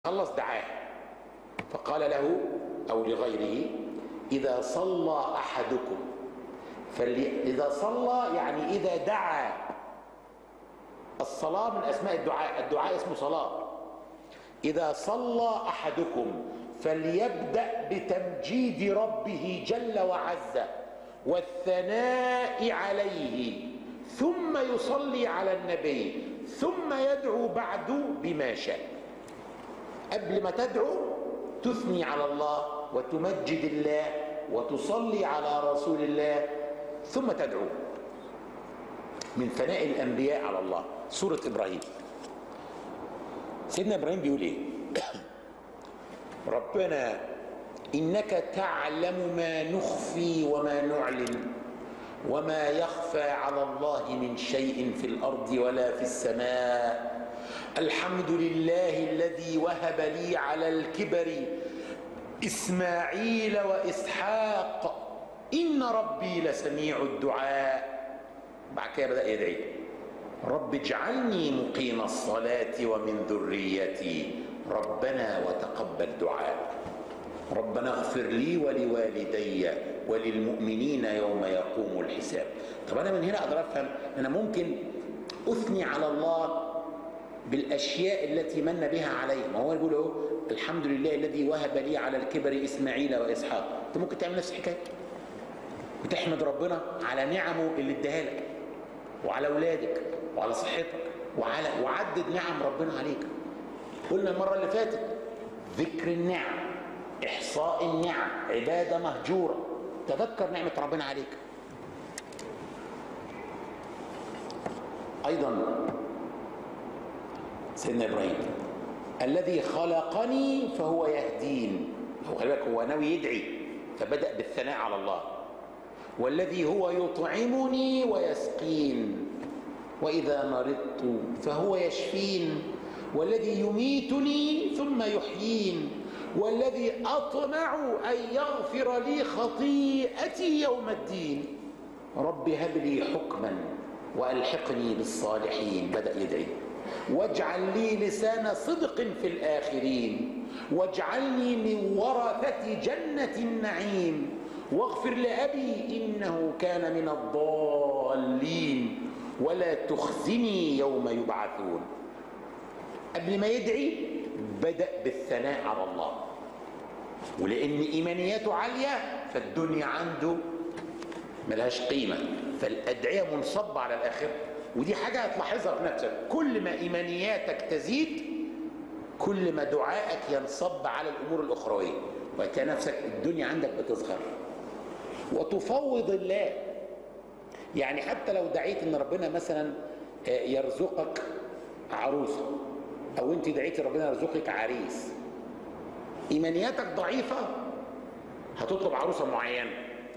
خلص دعاه فقال له او لغيره اذا صلى احدكم فلي اذا صلى يعني اذا دعا الصلاه من اسماء الدعاء الدعاء اسمه صلاه اذا صلى احدكم فليبدا بتمجيد ربه جل وعز والثناء عليه ثم يصلي على النبي ثم يدعو بعد بما شاء قبل ما تدعو تثني على الله وتمجد الله وتصلي على رسول الله ثم تدعو من ثناء الانبياء على الله سوره ابراهيم سيدنا ابراهيم بيقول ايه ربنا انك تعلم ما نخفي وما نعلن وما يخفى على الله من شيء في الارض ولا في السماء الحمد لله الذي وهب لي على الكبر اسماعيل واسحاق ان ربي لسميع الدعاء بعد كده بدا يدعي رب اجعلني مقيم الصلاه ومن ذريتي ربنا وتقبل دعاء ربنا اغفر لي ولوالدي وللمؤمنين يوم يقوم الحساب طب انا من هنا اقدر افهم انا ممكن اثني على الله بالاشياء التي من بها علي ما هو يقول اهو الحمد لله الذي وهب لي على الكبر اسماعيل واسحاق انت ممكن تعمل نفس الحكايه وتحمد ربنا على نعمه اللي اداها لك وعلى اولادك وعلى صحتك وعلى وعدد نعم ربنا عليك قلنا المره اللي فاتت ذكر النعم احصاء النعم عباده مهجوره تذكر نعمه ربنا عليك ايضا سيدنا ابراهيم الذي خلقني فهو يهدين هو خلي بالك هو ناوي يدعي فبدا بالثناء على الله والذي هو يطعمني ويسقين واذا مرضت فهو يشفين والذي يميتني ثم يحيين والذي اطمع ان يغفر لي خطيئتي يوم الدين رب هب لي حكما والحقني بالصالحين بدا يدعي واجعل لي لسان صدق في الآخرين واجعلني من ورثة جنة النعيم واغفر لأبي إنه كان من الضالين ولا تخزني يوم يبعثون قبل ما يدعي بدأ بالثناء على الله ولأن إيمانياته عالية فالدنيا عنده ملهاش قيمة فالأدعية منصبة على الآخرة ودي حاجة هتلاحظها في نفسك كل ما إيمانياتك تزيد كل ما دعائك ينصب على الأمور الأخروية وتلاقي نفسك الدنيا عندك بتصغر وتفوض الله يعني حتى لو دعيت ان ربنا مثلا يرزقك عروسة او انت دعيتي ربنا يرزقك عريس ايمانياتك ضعيفة هتطلب عروسة معينة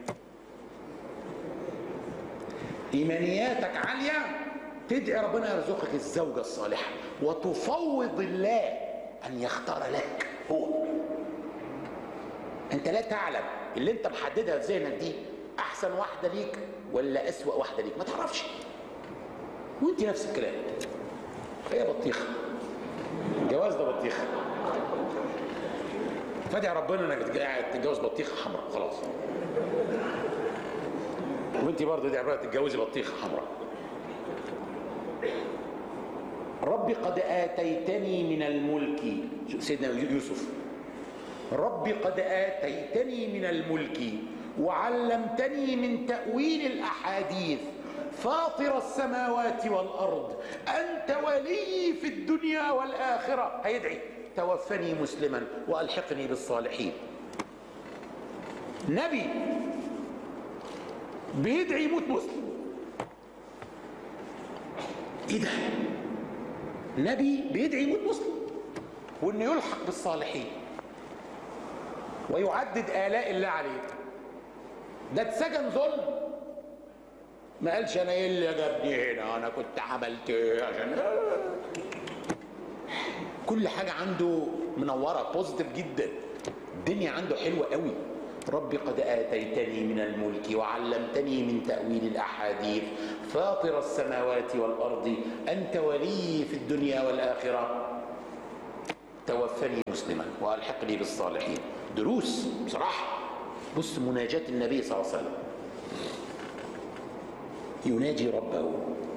ايمانياتك عاليه تدعي ربنا يرزقك الزوجه الصالحه وتفوض الله ان يختار لك هو انت لا تعلم اللي انت محددها في ذهنك دي احسن واحده ليك ولا اسوا واحده ليك ما تعرفش وانت نفس الكلام هي بطيخه الجواز ده بطيخه فادعي ربنا انك تتجوز بطيخه حمراء خلاص وانت برضه دي عباره تتجوزي بطيخه حمراء ربي قد اتيتني من الملك سيدنا يوسف ربي قد اتيتني من الملك وعلمتني من تاويل الاحاديث فاطر السماوات والارض انت ولي في الدنيا والاخره هيدعي توفني مسلما والحقني بالصالحين نبي بيدعي يموت مسلم ايه ده نبي بيدعي يموت مسلم وانه يلحق بالصالحين ويعدد الاء الله عليه ده اتسجن ظلم ما قالش انا ايه اللي جابني هنا انا كنت عملت ايه عشان كل حاجه عنده منوره بوزيتيف جدا الدنيا عنده حلوه قوي رب قد آتيتني من الملك وعلمتني من تأويل الأحاديث فاطر السماوات والأرض أنت ولي في الدنيا والآخرة توفني مسلما والحقني بالصالحين دروس بصراحه بص مناجاه النبي صلى الله عليه وسلم يناجي ربه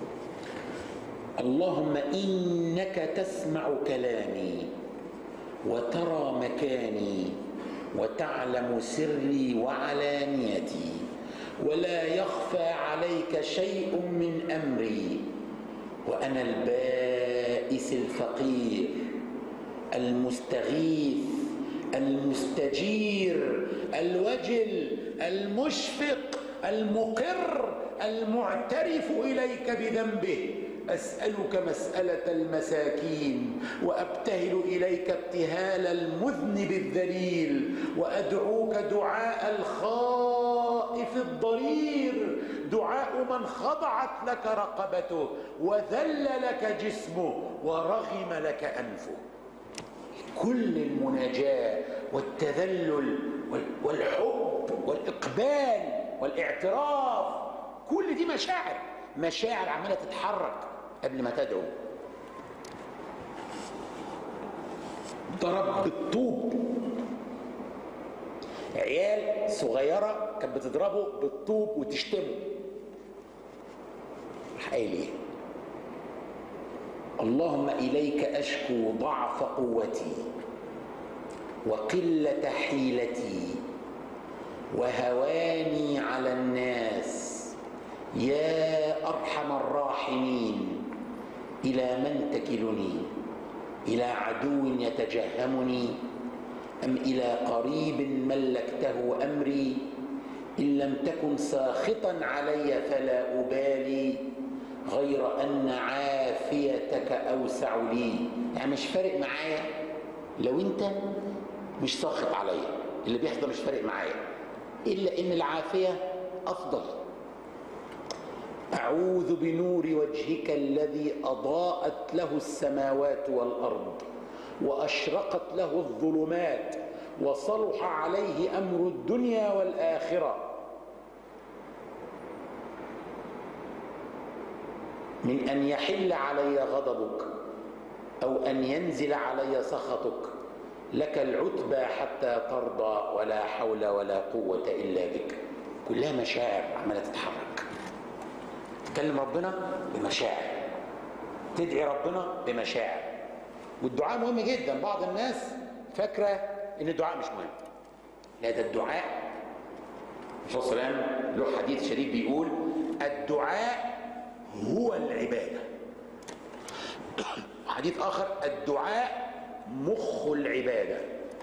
اللهم انك تسمع كلامي وترى مكاني وتعلم سري وعلانيتي ولا يخفى عليك شيء من امري وانا البائس الفقير المستغيث المستجير الوجل المشفق المقر المعترف اليك بذنبه اسالك مساله المساكين وابتهل اليك ابتهال المذنب الذليل وادعوك دعاء الخائف الضرير دعاء من خضعت لك رقبته وذل لك جسمه ورغم لك انفه كل المناجاه والتذلل والحب والاقبال والاعتراف كل دي مشاعر مشاعر عماله تتحرك قبل ما تدعو ضرب بالطوب عيال صغيرة كانت بتضربه بالطوب وتشتمه راح قايل ايه اللهم إليك أشكو ضعف قوتي وقلة حيلتي وهواني على الناس يا ارحم الراحمين الى من تكلني الى عدو يتجهمني ام الى قريب ملكته امري ان لم تكن ساخطا علي فلا ابالي غير ان عافيتك اوسع لي يعني مش فارق معايا لو انت مش ساخط عليا اللي بيحصل مش فارق معايا الا ان العافيه افضل اعوذ بنور وجهك الذي اضاءت له السماوات والارض واشرقت له الظلمات وصلح عليه امر الدنيا والاخره من ان يحل علي غضبك او ان ينزل علي سخطك لك العتبى حتى ترضى ولا حول ولا قوه الا بك كلها مشاعر عماله تتحرك تكلم ربنا بمشاعر تدعي ربنا بمشاعر والدعاء مهم جدا بعض الناس فاكره ان الدعاء مش مهم لا ده الدعاء الرسول صلى الله عليه وسلم له حديث شريف بيقول الدعاء هو العباده حديث اخر الدعاء مخ العباده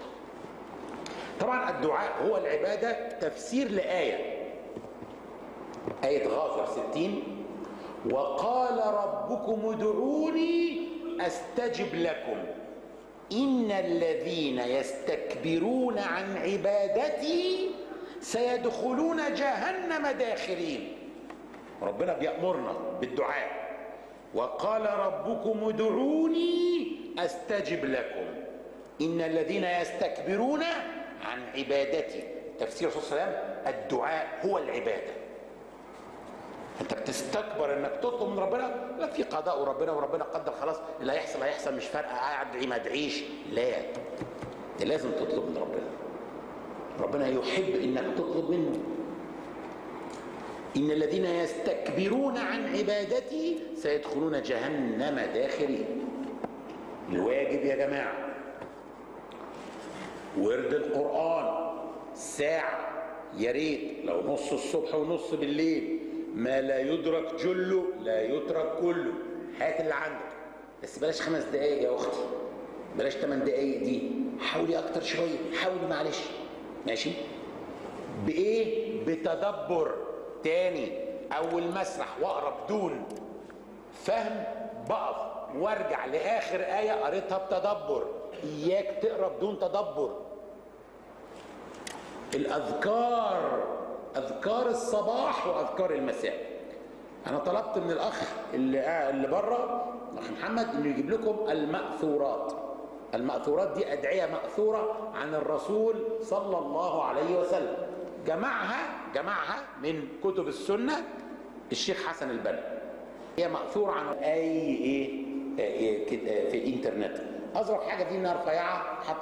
طبعا الدعاء هو العباده تفسير لايه ايه غافر 60 وقال ربكم ادعوني استجب لكم ان الذين يستكبرون عن عبادتي سيدخلون جهنم داخرين ربنا بيامرنا بالدعاء وقال ربكم ادعوني استجب لكم ان الذين يستكبرون عن عبادتي تفسير الرسول صلى الله عليه وسلم الدعاء هو العباده انت بتستكبر انك تطلب من ربنا لا في قضاء ربنا وربنا قدر خلاص اللي هيحصل هيحصل مش فارقه ادعي ما ادعيش لا انت لازم تطلب من ربنا ربنا يحب انك تطلب منه ان الذين يستكبرون عن عبادتي سيدخلون جهنم داخرين الواجب يا جماعه ورد القران ساعه يا ريت لو نص الصبح ونص بالليل ما لا يدرك جله لا يترك كله هات اللي عندك بس بلاش خمس دقايق يا اختي بلاش ثمان دقايق دي حاولي اكتر شويه حاولي معلش ماشي بايه بتدبر تاني اول مسرح واقرا بدون فهم بقف وارجع لاخر ايه قريتها بتدبر اياك تقرا بدون تدبر الاذكار اذكار الصباح واذكار المساء انا طلبت من الاخ اللي اللي بره اخ محمد انه يجيب لكم الماثورات الماثورات دي ادعيه ماثوره عن الرسول صلى الله عليه وسلم جمعها جمعها من كتب السنه الشيخ حسن البنا هي ماثوره عن اي ايه, إيه في الانترنت اظرف حاجه فيه انها رفيعه حط